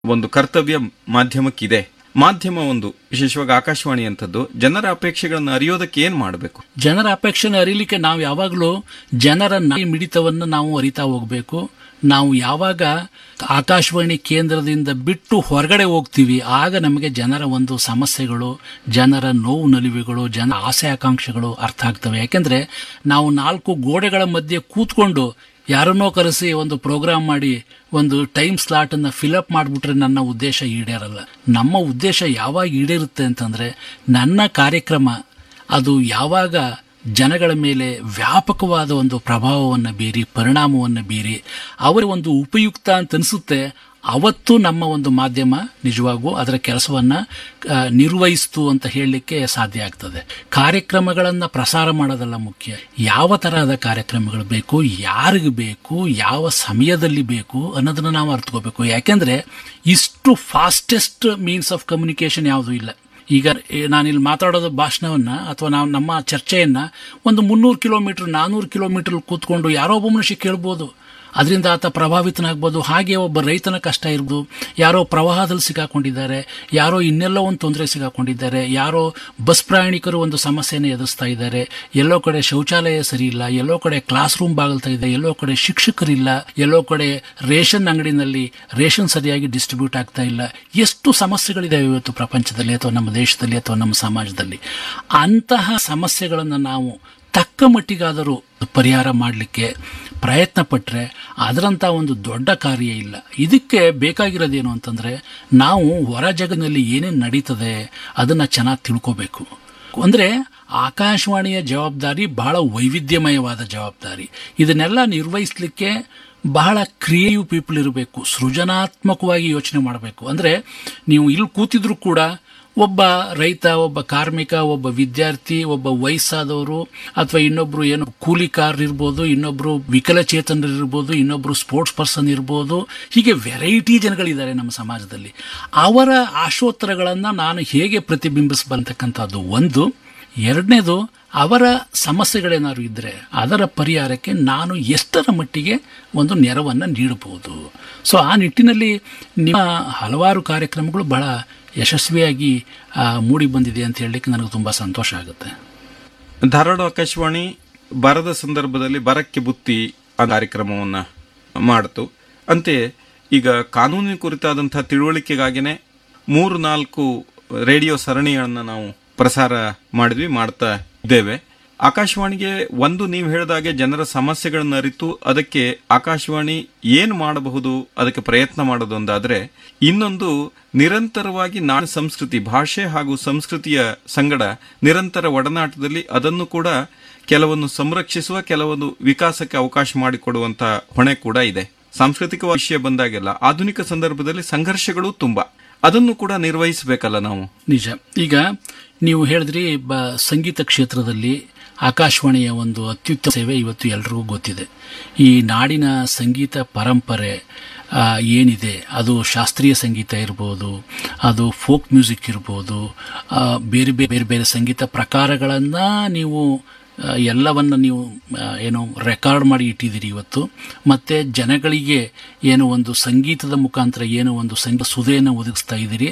ಒಂದು ಕರ್ತವ್ಯ ಮಾಧ್ಯಮಕ್ಕಿದೆ ಮಾಧ್ಯಮ ಒಂದು ವಿಶೇಷವಾಗಿ ಆಕಾಶವಾಣಿ ಅಂತದ್ದು ಜನರ ಅಪೇಕ್ಷೆಗಳನ್ನು ಅರಿಯೋದಕ್ಕೆ ಏನ್ ಮಾಡಬೇಕು ಜನರ ಅಪೇಕ್ಷೆನ ಅರಿಲಿಕ್ಕೆ ನಾವು ಯಾವಾಗಲೂ ಜನರ ನಾಯಿ ಮಿಡಿತವನ್ನು ನಾವು ಅರಿತಾ ಹೋಗಬೇಕು ನಾವು ಯಾವಾಗ ಆಕಾಶವಾಣಿ ಕೇಂದ್ರದಿಂದ ಬಿಟ್ಟು ಹೊರಗಡೆ ಹೋಗ್ತೀವಿ ಆಗ ನಮಗೆ ಜನರ ಒಂದು ಸಮಸ್ಯೆಗಳು ಜನರ ನೋವು ನಲಿವುಗಳು ಜನ ಆಸೆ ಆಕಾಂಕ್ಷೆಗಳು ಅರ್ಥ ಆಗ್ತವೆ ಯಾಕೆಂದ್ರೆ ನಾವು ನಾಲ್ಕು ಗೋಡೆಗಳ ಮಧ್ಯೆ ಕೂತ್ಕೊಂಡು ಯಾರನ್ನೋ ಕರೆಸಿ ಒಂದು ಪ್ರೋಗ್ರಾಮ್ ಮಾಡಿ ಒಂದು ಟೈಮ್ ಸ್ಲಾಟ್ ಅನ್ನ ಫಿಲಪ್ ಮಾಡಿಬಿಟ್ರೆ ನನ್ನ ಉದ್ದೇಶ ಈಡೇರಲ್ಲ ನಮ್ಮ ಉದ್ದೇಶ ಯಾವಾಗ ಈಡೇರುತ್ತೆ ಅಂತಂದ್ರೆ ನನ್ನ ಕಾರ್ಯಕ್ರಮ ಅದು ಯಾವಾಗ ಜನಗಳ ಮೇಲೆ ವ್ಯಾಪಕವಾದ ಒಂದು ಪ್ರಭಾವವನ್ನು ಬೀರಿ ಪರಿಣಾಮವನ್ನು ಬೀರಿ ಅವರ ಒಂದು ಉಪಯುಕ್ತ ಅಂತ ಅನಿಸುತ್ತೆ ಅವತ್ತು ನಮ್ಮ ಒಂದು ಮಾಧ್ಯಮ ನಿಜವಾಗೂ ಅದರ ಕೆಲಸವನ್ನ ಆ, ನಿರ್ವಹಿಸ್ತು ಅಂತ ಹೇಳಲಿಕ್ಕೆ ಸಾಧ್ಯ ಆಗ್ತದೆ ಕಾರ್ಯಕ್ರಮಗಳನ್ನ ಪ್ರಸಾರ ಮಾಡೋದಲ್ಲ ಮುಖ್ಯ ಯಾವ ತರಹದ ಕಾರ್ಯಕ್ರಮಗಳು ಬೇಕು ಯಾರಿಗೆ ಬೇಕು ಯಾವ ಸಮಯದಲ್ಲಿ ಬೇಕು ಅನ್ನೋದನ್ನ ನಾವು ಅರ್ಥಕೋಬೇಕು ಯಾಕೆಂದ್ರೆ ಇಷ್ಟು ಫಾಸ್ಟೆಸ್ಟ್ ಮೀನ್ಸ್ ಆಫ್ ಕಮ್ಯುನಿಕೇಶನ್ ಯಾವುದೂ ಇಲ್ಲ ಈಗ ನಾನಿಲ್ಲಿ ಮಾತಾಡೋದು ಭಾಷಣವನ್ನ ಅಥವಾ ನಾವು ನಮ್ಮ ಚರ್ಚೆಯನ್ನ ಒಂದು ಮುನ್ನೂರು ಕಿಲೋಮೀಟರ್ ನಾನೂರು ಕಿಲೋಮೀಟರ್ ಕೂತ್ಕೊಂಡು ಯಾರೋ ಒಬ್ಬ ಮನುಷ್ಯ ಕೇಳ್ಬೋದು ಅದರಿಂದ ಆತ ಪ್ರಭಾವಿತನಾಗ್ಬೋದು ಹಾಗೆ ಒಬ್ಬ ರೈತನ ಕಷ್ಟ ಇರ್ಬೋದು ಯಾರೋ ಪ್ರವಾಹದಲ್ಲಿ ಸಿಕ್ಕಾಕೊಂಡಿದ್ದಾರೆ ಯಾರೋ ಇನ್ನೆಲ್ಲೋ ಒಂದು ತೊಂದರೆ ಸಿಕ್ಕಾಕೊಂಡಿದ್ದಾರೆ ಯಾರೋ ಬಸ್ ಪ್ರಯಾಣಿಕರು ಒಂದು ಸಮಸ್ಯೆನ ಎದುರಿಸ್ತಾ ಇದ್ದಾರೆ ಎಲ್ಲೋ ಕಡೆ ಶೌಚಾಲಯ ಸರಿ ಇಲ್ಲ ಎಲ್ಲೋ ಕಡೆ ಕ್ಲಾಸ್ ರೂಮ್ ಬಾಗಲ್ತಾ ಇದೆ ಎಲ್ಲೋ ಕಡೆ ಶಿಕ್ಷಕರಿಲ್ಲ ಎಲ್ಲೋ ಕಡೆ ರೇಷನ್ ಅಂಗಡಿನಲ್ಲಿ ರೇಷನ್ ಸರಿಯಾಗಿ ಡಿಸ್ಟ್ರಿಬ್ಯೂಟ್ ಆಗ್ತಾ ಇಲ್ಲ ಎಷ್ಟು ಸಮಸ್ಯೆಗಳಿದಾವೆ ಇವತ್ತು ಪ್ರಪಂಚದಲ್ಲಿ ಅಥವಾ ನಮ್ಮ ದೇಶದಲ್ಲಿ ಅಥವಾ ನಮ್ಮ ಸಮಾಜದಲ್ಲಿ ಅಂತಹ ಸಮಸ್ಯೆಗಳನ್ನು ನಾವು ತಕ್ಕ ಮಟ್ಟಿಗಾದರೂ ಪರಿಹಾರ ಮಾಡಲಿಕ್ಕೆ ಪ್ರಯತ್ನ ಪಟ್ಟರೆ ಅದರಂಥ ಒಂದು ದೊಡ್ಡ ಕಾರ್ಯ ಇಲ್ಲ ಇದಕ್ಕೆ ಬೇಕಾಗಿರೋದೇನು ಅಂತಂದರೆ ನಾವು ಹೊರ ಜಗತ್ತಿನಲ್ಲಿ ಏನೇನು ನಡೀತದೆ ಅದನ್ನು ಚೆನ್ನಾಗಿ ತಿಳ್ಕೋಬೇಕು ಅಂದರೆ ಆಕಾಶವಾಣಿಯ ಜವಾಬ್ದಾರಿ ಬಹಳ ವೈವಿಧ್ಯಮಯವಾದ ಜವಾಬ್ದಾರಿ ಇದನ್ನೆಲ್ಲ ನಿರ್ವಹಿಸಲಿಕ್ಕೆ ಬಹಳ ಕ್ರಿಯೇಟಿವ್ ಪೀಪಲ್ ಇರಬೇಕು ಸೃಜನಾತ್ಮಕವಾಗಿ ಯೋಚನೆ ಮಾಡಬೇಕು ಅಂದರೆ ನೀವು ಇಲ್ಲಿ ಕೂತಿದ್ರು ಕೂಡ ಒಬ್ಬ ರೈತ ಒಬ್ಬ ಕಾರ್ಮಿಕ ಒಬ್ಬ ವಿದ್ಯಾರ್ಥಿ ಒಬ್ಬ ವಯಸ್ಸಾದವರು ಅಥವಾ ಇನ್ನೊಬ್ರು ಏನು ಕೂಲಿಕಾರ್ ಇರ್ಬೋದು ಇನ್ನೊಬ್ರು ವಿಕಲಚೇತನರು ಇರ್ಬೋದು ಇನ್ನೊಬ್ರು ಸ್ಪೋರ್ಟ್ಸ್ ಪರ್ಸನ್ ಇರ್ಬೋದು ಹೀಗೆ ವೆರೈಟಿ ಜನಗಳಿದ್ದಾರೆ ನಮ್ಮ ಸಮಾಜದಲ್ಲಿ ಅವರ ಆಶೋತ್ತರಗಳನ್ನು ನಾನು ಹೇಗೆ ಪ್ರತಿಬಿಂಬಿಸಬಂತಕ್ಕಂಥದ್ದು ಒಂದು ಎರಡನೇದು ಅವರ ಸಮಸ್ಯೆಗಳೇನಾದ್ರು ಇದ್ದರೆ ಅದರ ಪರಿಹಾರಕ್ಕೆ ನಾನು ಎಷ್ಟರ ಮಟ್ಟಿಗೆ ಒಂದು ನೆರವನ್ನು ನೀಡಬಹುದು ಸೊ ಆ ನಿಟ್ಟಿನಲ್ಲಿ ನಿಮ್ಮ ಹಲವಾರು ಕಾರ್ಯಕ್ರಮಗಳು ಬಹಳ ಯಶಸ್ವಿಯಾಗಿ ಆ, ಮೂಡಿ ಬಂದಿದೆ ಅಂತ ಹೇಳಲಿಕ್ಕೆ ನನಗೆ ತುಂಬ ಸಂತೋಷ ಆಗುತ್ತೆ ಧಾರವಾಡ ಆಕಾಶವಾಣಿ ಬರದ ಸಂದರ್ಭದಲ್ಲಿ ಬರಕ್ಕೆ ಬುತ್ತಿ ಆ ಕಾರ್ಯಕ್ರಮವನ್ನ ಮಾಡಿತು ಅಂತೆಯೇ ಈಗ ಕಾನೂನಿನ ಕುರಿತಾದಂತಹ ತಿಳುವಳಿಕೆಗಾಗಿನೇ ಮೂರು ನಾಲ್ಕು ರೇಡಿಯೋ ಸರಣಿಗಳನ್ನ ನಾವು ಪ್ರಸಾರ ಮಾಡಿದ್ವಿ ಮಾಡ್ತಾ ಇದ್ದೇವೆ ಆಕಾಶವಾಣಿಗೆ ಒಂದು ನೀವು ಹೇಳಿದಾಗೆ ಜನರ ಸಮಸ್ಯೆಗಳನ್ನು ಅರಿತು ಅದಕ್ಕೆ ಆಕಾಶವಾಣಿ ಏನು ಮಾಡಬಹುದು ಅದಕ್ಕೆ ಪ್ರಯತ್ನ ಮಾಡೋದೊಂದಾದ್ರೆ ಇನ್ನೊಂದು ನಿರಂತರವಾಗಿ ನಾಡು ಸಂಸ್ಕೃತಿ ಭಾಷೆ ಹಾಗೂ ಸಂಸ್ಕೃತಿಯ ಸಂಗಡ ನಿರಂತರ ಒಡನಾಟದಲ್ಲಿ ಅದನ್ನು ಕೂಡ ಕೆಲವನ್ನು ಸಂರಕ್ಷಿಸುವ ಕೆಲವೊಂದು ವಿಕಾಸಕ್ಕೆ ಅವಕಾಶ ಮಾಡಿಕೊಡುವಂತ ಹೊಣೆ ಕೂಡ ಇದೆ ಸಾಂಸ್ಕೃತಿಕ ವಿಷಯ ಬಂದಾಗೆಲ್ಲ ಆಧುನಿಕ ಸಂದರ್ಭದಲ್ಲಿ ಸಂಘರ್ಷಗಳು ತುಂಬಾ ಅದನ್ನು ಕೂಡ ನಿರ್ವಹಿಸಬೇಕಲ್ಲ ನಾವು ನಿಜ ಈಗ ನೀವು ಹೇಳಿದ್ರಿ ಬ ಸಂಗೀತ ಕ್ಷೇತ್ರದಲ್ಲಿ ಆಕಾಶವಾಣಿಯ ಒಂದು ಅತ್ಯುತ್ತಮ ಸೇವೆ ಇವತ್ತು ಎಲ್ರಿಗೂ ಗೊತ್ತಿದೆ ಈ ನಾಡಿನ ಸಂಗೀತ ಪರಂಪರೆ ಆ, ಏನಿದೆ ಅದು ಶಾಸ್ತ್ರೀಯ ಸಂಗೀತ ಇರ್ಬೋದು ಅದು ಫೋಕ್ ಮ್ಯೂಸಿಕ್ ಇರ್ಬೋದು ಆ, ಬೇರೆ ಬೇರೆ ಬೇರೆ ಬೇರೆ ಸಂಗೀತ ಪ್ರಕಾರಗಳನ್ನು ನೀವು ಆ, ಎಲ್ಲವನ್ನ ನೀವು ಆ, ಏನು ರೆಕಾರ್ಡ್ ಮಾಡಿ ಇಟ್ಟಿದ್ದೀರಿ ಇವತ್ತು ಮತ್ತೆ ಜನಗಳಿಗೆ ಏನು ಒಂದು ಸಂಗೀತದ ಮುಖಾಂತರ ಏನು ಒಂದು ಸಂಗೀತ ಸುಧೆಯನ್ನು ಒದಗಿಸ್ತಾ ಇದ್ದೀರಿ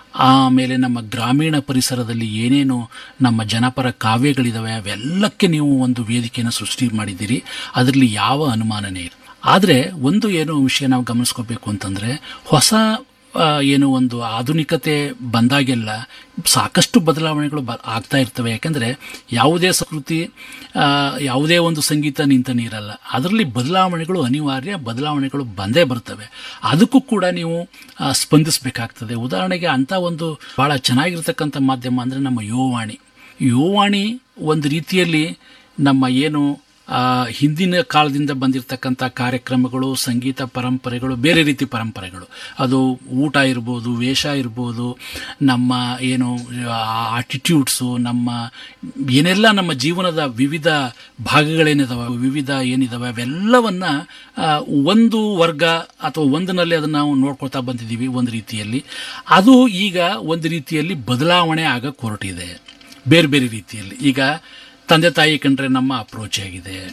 ಆಮೇಲೆ ನಮ್ಮ ಗ್ರಾಮೀಣ ಪರಿಸರದಲ್ಲಿ ಏನೇನು ನಮ್ಮ ಜನಪರ ಕಾವ್ಯಗಳಿದಾವೆ ಅವೆಲ್ಲಕ್ಕೆ ನೀವು ಒಂದು ವೇದಿಕೆಯನ್ನು ಸೃಷ್ಟಿ ಮಾಡಿದ್ದೀರಿ ಅದರಲ್ಲಿ ಯಾವ ಅನುಮಾನನೇ ಇಲ್ಲ ಆದರೆ ಒಂದು ಏನು ವಿಷಯ ನಾವು ಗಮನಿಸ್ಕೋಬೇಕು ಅಂತಂದ್ರೆ ಹೊಸ ಆ, ಏನು ಒಂದು ಆಧುನಿಕತೆ ಬಂದಾಗೆಲ್ಲ ಸಾಕಷ್ಟು ಬದಲಾವಣೆಗಳು ಬ ಆಗ್ತಾ ಇರ್ತವೆ ಯಾಕಂದ್ರೆ ಯಾವುದೇ ಸಂಸ್ಕೃತಿ ಆ, ಯಾವುದೇ ಒಂದು ಸಂಗೀತ ನಿಂತ ನೀರಲ್ಲ ಅದರಲ್ಲಿ ಬದಲಾವಣೆಗಳು ಅನಿವಾರ್ಯ ಬದಲಾವಣೆಗಳು ಬಂದೇ ಬರ್ತವೆ ಅದಕ್ಕೂ ಕೂಡ ನೀವು ಆ, ಸ್ಪಂದಿಸಬೇಕಾಗ್ತದೆ ಉದಾಹರಣೆಗೆ ಅಂತ ಒಂದು ಬಹಳ ಚೆನ್ನಾಗಿರ್ತಕ್ಕಂಥ ಮಾಧ್ಯಮ ಅಂದ್ರೆ ನಮ್ಮ ಯುವವಾಣಿ ಯುವವಾಣಿ ಒಂದು ರೀತಿಯಲ್ಲಿ ನಮ್ಮ ಏನು ಆ, ಹಿಂದಿನ ಕಾಲದಿಂದ ಬಂದಿರತಕ್ಕಂಥ ಕಾರ್ಯಕ್ರಮಗಳು ಸಂಗೀತ ಪರಂಪರೆಗಳು ಬೇರೆ ರೀತಿ ಪರಂಪರೆಗಳು ಅದು ಊಟ ಇರ್ಬೋದು ವೇಷ ಇರ್ಬೋದು ನಮ್ಮ ಏನು ಆಟಿಟ್ಯೂಡ್ಸು ನಮ್ಮ ಏನೆಲ್ಲ ನಮ್ಮ ಜೀವನದ ವಿವಿಧ ಭಾಗಗಳೇನಿದಾವೆ ವಿವಿಧ ಏನಿದಾವೆ ಅವೆಲ್ಲವನ್ನ ಆ, ಒಂದು ವರ್ಗ ಅಥವಾ ಒಂದನಲ್ಲಿ ಅದನ್ನು ನಾವು ನೋಡ್ಕೊಳ್ತಾ ಬಂದಿದ್ದೀವಿ ಒಂದು ರೀತಿಯಲ್ಲಿ ಅದು ಈಗ ಒಂದು ರೀತಿಯಲ್ಲಿ ಬದಲಾವಣೆ ಆಗಕ್ಕೆ ಹೊರಟಿದೆ ಬೇರೆ ಬೇರೆ ರೀತಿಯಲ್ಲಿ ಈಗ ತಂದೆ ತಾಯಿ ಕಂಡ್ರೆ ನಮ್ಮ ಅಪ್ರೋಚ್ ಆಗಿದೆ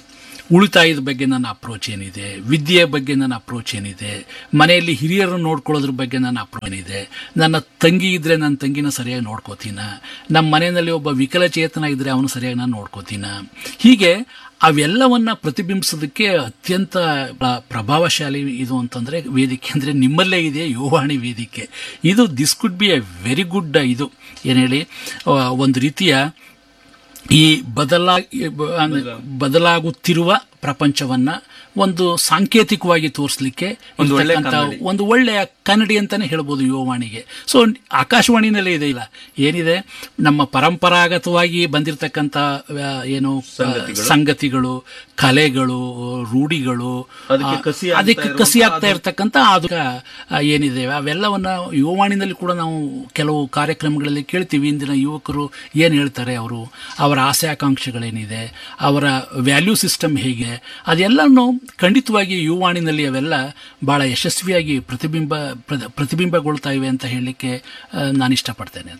ಉಳಿತಾಯದ ಬಗ್ಗೆ ನನ್ನ ಅಪ್ರೋಚ್ ಏನಿದೆ ವಿದ್ಯೆಯ ಬಗ್ಗೆ ನನ್ನ ಅಪ್ರೋಚ್ ಏನಿದೆ ಮನೆಯಲ್ಲಿ ಹಿರಿಯರನ್ನು ನೋಡ್ಕೊಳ್ಳೋದ್ರ ಬಗ್ಗೆ ನನ್ನ ಅಪ್ರೋಚ್ ಏನಿದೆ ನನ್ನ ತಂಗಿ ಇದ್ರೆ ನನ್ನ ತಂಗಿನ ಸರಿಯಾಗಿ ನೋಡ್ಕೋತೀನ ನಮ್ಮ ಮನೆಯಲ್ಲಿ ಒಬ್ಬ ವಿಕಲಚೇತನ ಇದ್ರೆ ಅವನು ಸರಿಯಾಗಿ ನಾನು ನೋಡ್ಕೋತೀನ ಹೀಗೆ ಅವೆಲ್ಲವನ್ನ ಪ್ರತಿಬಿಂಬಿಸೋದಕ್ಕೆ ಅತ್ಯಂತ ಪ್ರ- ಪ್ರಭಾವಶಾಲಿ ಇದು ಅಂತಂದ್ರೆ ವೇದಿಕೆ ಅಂದ್ರೆ ನಿಮ್ಮಲ್ಲೇ ಇದೆ ಯೋವಾಣಿ ವೇದಿಕೆ ಇದು this could be a very good ಇದು ಏನ್ ಹೇಳಿ ಆ, ಒಂದು ರೀತಿಯ ಈ ಬದಲಾ ಅಂದ್ರೆ ಬದಲಾಗುತ್ತಿರುವ ಪ್ರಪಂಚವನ್ನ ಒಂದು ಸಾಂಕೇತಿಕವಾಗಿ ತೋರಿಸಲಿಕ್ಕೆ ಒಂದು ಒಳ್ಳೆ ಇರ್ತಕ್ಕಂಥ ಒಂದು ಒಳ್ಳೆಯ ಕನ್ನಡಿ ಅಂತಾನೆ ಹೇಳ್ಬೋದು ಯುವವಾಣಿಗೆ ಸೊ ಆಕಾಶವಾಣಿನಲ್ಲೇ ಇದೆ ಇಲ್ಲ ಏನಿದೆ ನಮ್ಮ ಪರಂಪರಾಗತವಾಗಿ ಬಂದಿರತಕ್ಕಂಥ ಆ, ಏನು ಆ, ಸಂಗತಿಗಳು ಕಲೆಗಳು ರೂಢಿಗಳು ಅದಕ್ಕೆ ಆ, ಕಸಿ ಆಗ್ತಾ ಅದಕ್ಕೆ ಕಸಿ ಇರುವಂತ ಆಗ್ತಾ ಇರ್ತಕ್ಕಂಥ ಅದು ಆ, ಏನಿದೆ ಅವೆಲ್ಲವನ್ನ ಯುವವಾಣಿನಲ್ಲಿ ಕೂಡ ನಾವು ಕೆಲವು ಕಾರ್ಯಕ್ರಮಗಳಲ್ಲಿ ಕೇಳ್ತೀವಿ ಇಂದಿನ ಯುವಕರು ಏನು ಹೇಳ್ತಾರೆ ಅವರು ಅವರ ಆಸೆ ಆಕಾಂಕ್ಷೆಗಳೇನಿದೆ ಅವರ ವ್ಯಾಲ್ಯೂ ಸಿಸ್ಟಮ್ ಹೇಗೆ ಅದೆಲ್ಲನೂ ಖಂಡಿತವಾಗಿ ಯುವವಾಣಿನಲ್ಲಿ ಅವೆಲ್ಲ ಬಹಳ ಯಶಸ್ವಿಯಾಗಿ ಪ್ರತಿಬಿಂಬ ಪ್ರ- ಪ್ರತಿಬಿಂಬಗೊಳ್ತಾ ಇವೆ ಅಂತ ಹೇಳಲಿಕ್ಕೆ ಆ, ನಾನು ಇಷ್ಟಪಡ್ತೇನೆ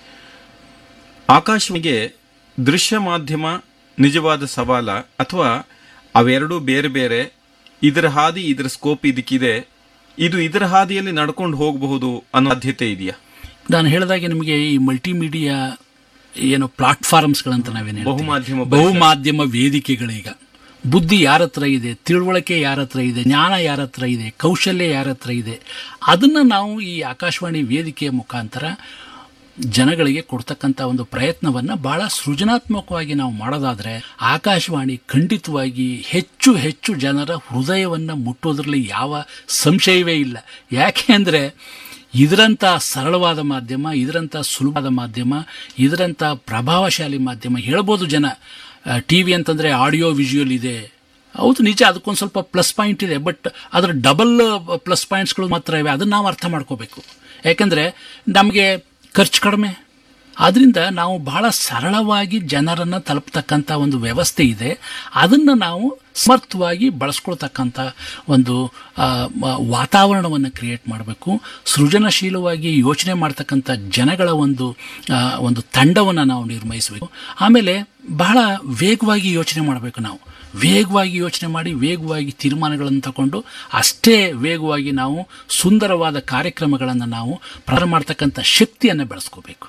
ಆಕಾಶವಾಣಿಗೆ ದೃಶ್ಯ ಮಾಧ್ಯಮ ನಿಜವಾದ ಸವಾಲ ಅಥವಾ ಅವೆರಡೂ ಬೇರೆ ಬೇರೆ ಇದರ ಹಾದಿ ಇದರ ಸ್ಕೋಪ್ ಇದಕ್ಕಿದೆ ಇದು ಇದರ ಹಾದಿಯಲ್ಲಿ ನಡ್ಕೊಂಡು ಹೋಗಬಹುದು ಅನ್ನೋ ಸಾಧ್ಯತೆ ಇದೆಯಾ ನಾನು ಹೇಳಿದಾಗೆ ನಿಮಗೆ ಈ ಮಲ್ಟಿಮೀಡಿಯಾ ಏನು ಪ್ಲಾಟ್ಫಾರ್ಮ್ಸ್ಗಳಂತ ನಾವೇನು ಹೇಳ್ತೀವಿ. ಬಹುಮಾಧ್ಯಮ ಬಹುಮಾಧ್ಯಮ ವೇದಿಕೆಗಳೀಗ ಬುದ್ಧಿ ಯಾರ ಹತ್ರ ಇದೆ ತಿಳುವಳಿಕೆ ಯಾರ ಹತ್ರ ಇದೆ ಜ್ಞಾನ ಯಾರ ಹತ್ರ ಇದೆ ಕೌಶಲ್ಯ ಯಾರ ಹತ್ರ ಇದೆ ಅದನ್ನ ನಾವು ಈ ಆಕಾಶವಾಣಿ ವೇದಿಕೆಯ ಮುಖಾಂತರ ಜನಗಳಿಗೆ ಕೊಡ್ತಕ್ಕಂಥ ಒಂದು ಪ್ರಯತ್ನವನ್ನ ಬಹಳ ಸೃಜನಾತ್ಮಕವಾಗಿ ನಾವು ಮಾಡೋದಾದ್ರೆ ಆಕಾಶವಾಣಿ ಖಂಡಿತವಾಗಿ ಹೆಚ್ಚು ಹೆಚ್ಚು ಜನರ ಹೃದಯವನ್ನ ಮುಟ್ಟೋದ್ರಲ್ಲಿ ಯಾವ ಸಂಶಯವೇ ಇಲ್ಲ ಯಾಕೆ ಅಂದ್ರೆ ಇದರಂಥ ಸರಳವಾದ ಮಾಧ್ಯಮ ಇದರಂಥ ಸುಲಭವಾದ ಮಾಧ್ಯಮ ಇದರಂಥ ಪ್ರಭಾವಶಾಲಿ ಮಾಧ್ಯಮ ಹೇಳ್ಬೋದು ಜನ ಟಿ ವಿ ಅಂತಂದ್ರೆ ಆಡಿಯೋ ವಿಜುವಲ್ ಇದೆ ಹೌದು ನಿಜ ಅದಕ್ಕೊಂದು ಸ್ವಲ್ಪ ಪ್ಲಸ್ ಪಾಯಿಂಟ್ ಇದೆ ಬಟ್ ಅದರ ಡಬಲ್ ಪ್ಲಸ್ ಪಾಯಿಂಟ್ಸ್ಗಳು ಮಾತ್ರ ಇವೆ ಅದನ್ನ ನಾವು ಅರ್ಥ ಮಾಡ್ಕೋಬೇಕು ಯಾಕಂದ್ರೆ ನಮಗೆ ಖರ್ಚು ಕಡಿಮೆ ಆದ್ರಿಂದ ನಾವು ಬಹಳ ಸರಳವಾಗಿ ಜನರನ್ನ ತಲುಪತಕ್ಕಂಥ ಒಂದು ವ್ಯವಸ್ಥೆ ಇದೆ ಅದನ್ನು ನಾವು ಸಮರ್ಥವಾಗಿ ಬಳಸ್ಕೊಳ್ತಕ್ಕಂಥ ಒಂದು ಆ, ಮ- ವಾತಾವರಣವನ್ನು ಕ್ರಿಯೇಟ್ ಮಾಡಬೇಕು ಸೃಜನಶೀಲವಾಗಿ ಯೋಚನೆ ಮಾಡ್ತಕ್ಕಂಥ ಜನಗಳ ಒಂದು ಆ, ಒಂದು ತಂಡವನ್ನು ನಾವು ನಿರ್ವಹಿಸಬೇಕು ಆಮೇಲೆ ಬಹಳ ವೇಗವಾಗಿ ಯೋಚನೆ ಮಾಡಬೇಕು ನಾವು ವೇಗವಾಗಿ ಯೋಚನೆ ಮಾಡಿ ವೇಗವಾಗಿ ತೀರ್ಮಾನಗಳನ್ನು ತಗೊಂಡು ಅಷ್ಟೇ ವೇಗವಾಗಿ ನಾವು ಸುಂದರವಾದ ಕಾರ್ಯಕ್ರಮಗಳನ್ನು ನಾವು ಪ್ರಾರಂಭ ಮಾಡ್ತಕ್ಕಂಥ ಶಕ್ತಿಯನ್ನು ಬೆಳೆಸ್ಕೋಬೇಕು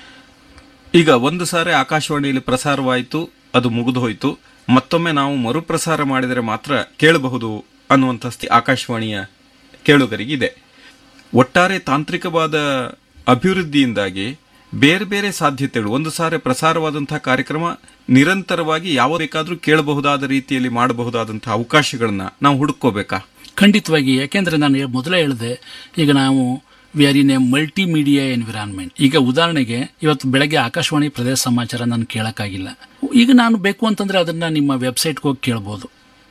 ಈಗ ಒಂದು ಸಾರಿ ಆಕಾಶವಾಣಿಯಲ್ಲಿ ಪ್ರಸಾರವಾಯಿತು ಅದು ಮುಗಿದು ಹೋಯಿತು ಮತ್ತೊಮ್ಮೆ ನಾವು ಮರುಪ್ರಸಾರ ಮಾಡಿದರೆ ಮಾತ್ರ ಕೇಳಬಹುದು ಅನ್ನುವಂಥ ಸ್ಥಿತಿ ಆಕಾಶವಾಣಿಯ ಕೇಳುಗರಿಗಿದೆ ಒಟ್ಟಾರೆ ತಾಂತ್ರಿಕವಾದ ಅಭಿವೃದ್ಧಿಯಿಂದಾಗಿ ಬೇರೆ ಬೇರೆ ಸಾಧ್ಯತೆಗಳು ಒಂದು ಸಾರಿ ಪ್ರಸಾರವಾದಂತಹ ಕಾರ್ಯಕ್ರಮ ನಿರಂತರವಾಗಿ ಯಾವ ಬೇಕಾದರೂ ಕೇಳಬಹುದಾದ ರೀತಿಯಲ್ಲಿ ಮಾಡಬಹುದಾದಂತಹ ಅವಕಾಶಗಳನ್ನ ನಾವು ಹುಡುಕೋಬೇಕಾ ಖಂಡಿತವಾಗಿ ಯಾಕೆಂದ್ರೆ ನಾನು ಹೇ- ಮೊದಲೇ ಹೇಳಿದೆ ಈಗ ನಾವು we are in a multi media environment ಈಗ ಉದಾಹರಣೆಗೆ ಇವತ್ತು ಬೆಳಗ್ಗೆ ಆಕಾಶವಾಣಿ ಪ್ರದೇಶ ಸಮಾಚಾರ ನಾನು ಕೇಳಕ್ಕಾಗಿಲ್ಲ ಈಗ ನಾನು ಬೇಕು ಅಂತಂದ್ರೆ ಅದನ್ನ ನಿಮ್ಮ ವೆಬ್ಸೈಟ್ಗೆ ಹೋಗಿ ಕೇಳ್ಬೋದು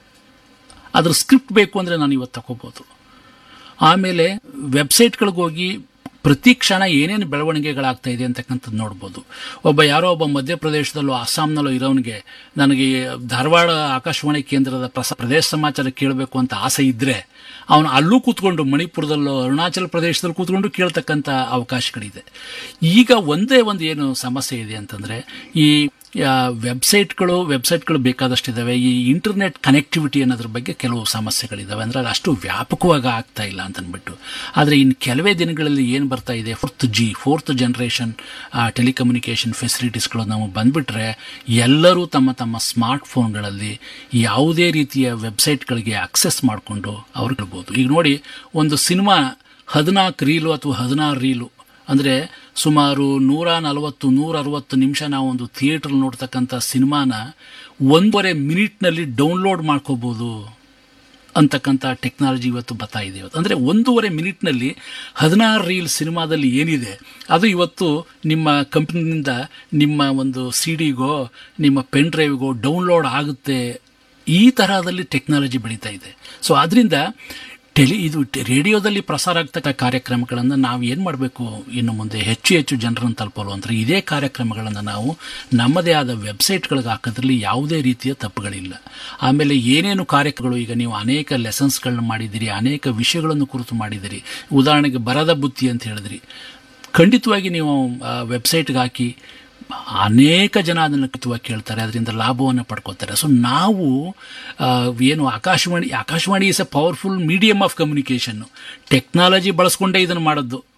ಅದ್ರ ಸ್ಕ್ರಿಪ್ಟ್ ಬೇಕು ಅಂದ್ರೆ ನಾನು ಇವತ್ತು ತಗೋಬಹುದು ಆಮೇಲೆ ವೆಬ್ಸೈಟ್ಗಳಿಗೆ ಹೋಗಿ ಪ್ರತಿ ಕ್ಷಣ ಏನೇನು ಬೆಳವಣಿಗೆಗಳಾಗ್ತಾ ಇದೆ ಅಂತಕ್ಕಂಥದ್ದು ನೋಡ್ಬೋದು ಒಬ್ಬ ಯಾರೋ ಒಬ್ಬ ಮಧ್ಯಪ್ರದೇಶದಲ್ಲೋ ಅಸ್ಸಾಂನಲ್ಲೋ ಇರೋನಿಗೆ ನನಗೆ ಧಾರವಾಡ ಆಕಾಶವಾಣಿ ಕೇಂದ್ರದ ಪ್ರಸ ಪ್ರದೇಶ ಸಮಾಚಾರ ಕೇಳಬೇಕು ಅಂತ ಆಸೆ ಇದ್ರೆ ಅವನು ಅಲ್ಲೂ ಕೂತ್ಕೊಂಡು ಮಣಿಪುರದಲ್ಲೋ ಅರುಣಾಚಲ ಪ್ರದೇಶದಲ್ಲಿ ಕೂತ್ಕೊಂಡು ಕೇಳ್ತಕ್ಕಂಥ ಅವಕಾಶಗಳಿದೆ ಈಗ ಒಂದೇ ಒಂದು ಏನು ಸಮಸ್ಯೆ ಇದೆ ಅಂತಂದ್ರೆ ಈ ಆ, ವೆಬ್ಸೈಟ್ಗಳು ವೆಬ್ಸೈಟ್ಗಳು ಬೇಕಾದಷ್ಟಿದ್ದಾವೆ ಈ ಇಂಟರ್ನೆಟ್ ಕನೆಕ್ಟಿವಿಟಿ ಅನ್ನೋದ್ರ ಬಗ್ಗೆ ಕೆಲವು ಸಮಸ್ಯೆಗಳಿದ್ದಾವೆ ಅಂದ್ರೆ ಅದು ಅಷ್ಟು ವ್ಯಾಪಕವಾಗಿ ಆಗ್ತಾ ಇಲ್ಲ ಅಂತ ಅಂದ್ಬಿಟ್ಟು ಆದರೆ ಇನ್ನು ಕೆಲವೇ ದಿನಗಳಲ್ಲಿ ಏನು ಬರ್ತಾ ಇದೆ fourth G fourth generation telecommunication ಫೆಸಿಲಿಟೀಸ್ಗಳು ನಾವು ಬಂದ್ಬಿಟ್ರೆ ಎಲ್ಲರೂ ತಮ್ಮ ತಮ್ಮ ಸ್ಮಾರ್ಟ್ ಫೋನ್ಗಳಲ್ಲಿ ಯಾವುದೇ ರೀತಿಯ ವೆಬ್ಸೈಟ್ಗಳಿಗೆ ಅಕ್ಸೆಸ್ ಮಾಡಿಕೊಂಡು ಅವ್ರು ಕೇಳ್ಬೋದು ಈಗ ನೋಡಿ ಒಂದು ಸಿನಿಮಾ ಹದಿನಾಲ್ಕು ರೀಲು ಅಥವಾ ಹದಿನಾರು ರೀಲು ಅಂದರೆ ಸುಮಾರು ನೂರ ನಲವತ್ತು ನೂರ ಅರವತ್ತು ನಿಮಿಷ ನಾವು ಒಂದು ಥಿಯೇಟರ್ ನೋಡ್ತಕ್ಕಂಥ ಸಿನಿಮಾನ ಒಂದೂವರೆ ಮಿನಿಟ್ನಲ್ಲಿ ಡೌನ್ಲೋಡ್ ಮಾಡ್ಕೋಬೋದು ಅಂತಕ್ಕಂಥ ಟೆಕ್ನಾಲಜಿ ಇವತ್ತು ಬರ್ತಾ ಇದೆ ಇವತ್ತು ಅಂದರೆ ಒಂದೂವರೆ ಮಿನಿಟ್ನಲ್ಲಿ ಹದಿನಾರು ರೀಲ್ ಸಿನಿಮಾದಲ್ಲಿ ಏನಿದೆ ಅದು ಇವತ್ತು ನಿಮ್ಮ ಕಂಪ್ನಿನಿಂದ ನಿಮ್ಮ ಒಂದು ಸಿ ಡಿಗೋ ನಿಮ್ಮ ಪೆನ್ ಡ್ರೈವ್ಗೋ ಡೌನ್ಲೋಡ್ ಆಗುತ್ತೆ ಈ ತರಹದಲ್ಲಿ ಟೆಕ್ನಾಲಜಿ ಬೆಳೀತಾ ಇದೆ ಸೊ ಆದ್ರಿಂದ ಟೆಲಿ ಇದು ಟೆ- ರೇಡಿಯೋದಲ್ಲಿ ಪ್ರಸಾರ ಆಗ್ತಕ್ಕ ಕಾರ್ಯಕ್ರಮಗಳನ್ನು ನಾವು ಏನು ಮಾಡಬೇಕು ಇನ್ನು ಮುಂದೆ ಹೆಚ್ಚು ಹೆಚ್ಚು ಜನರನ್ನು ತಲುಪಲು ಅಂದರೆ ಇದೇ ಕಾರ್ಯಕ್ರಮಗಳನ್ನು ನಾವು ನಮ್ಮದೇ ಆದ ವೆಬ್ಸೈಟ್ಗಳಿಗೆ ಹಾಕೋದ್ರಲ್ಲಿ ಯಾವುದೇ ರೀತಿಯ ತಪ್ಪುಗಳಿಲ್ಲ ಆಮೇಲೆ ಏನೇನು ಕಾರ್ಯಕ್ರಮಗಳು ಈಗ ನೀವು ಅನೇಕ ಲೆಸನ್ಸ್ಗಳನ್ನ ಮಾಡಿದ್ದೀರಿ ಅನೇಕ ವಿಷಯಗಳನ್ನು ಕುರಿತು ಮಾಡಿದ್ದೀರಿ ಉದಾಹರಣೆಗೆ ಬರದ ಬುತ್ತಿ ಅಂತ ಹೇಳಿದ್ರಿ ಖಂಡಿತವಾಗಿ ನೀವು ವೆಬ್ಸೈಟ್ಗೆ ಹಾಕಿ ಅನೇಕ ಜನ ಅದನ್ನು ಕಿತ್ತುವಾಗಿ ಕೇಳ್ತಾರೆ ಅದರಿಂದ ಲಾಭವನ್ನು ಪಡ್ಕೋತಾರೆ ಸೊ ನಾವು ಆ, ಏನು Akashvani Akashvani is a powerful medium of communication technology ಬಳಸ್ಕೊಂಡೇ ಇದನ್ನು ಮಾಡೋದು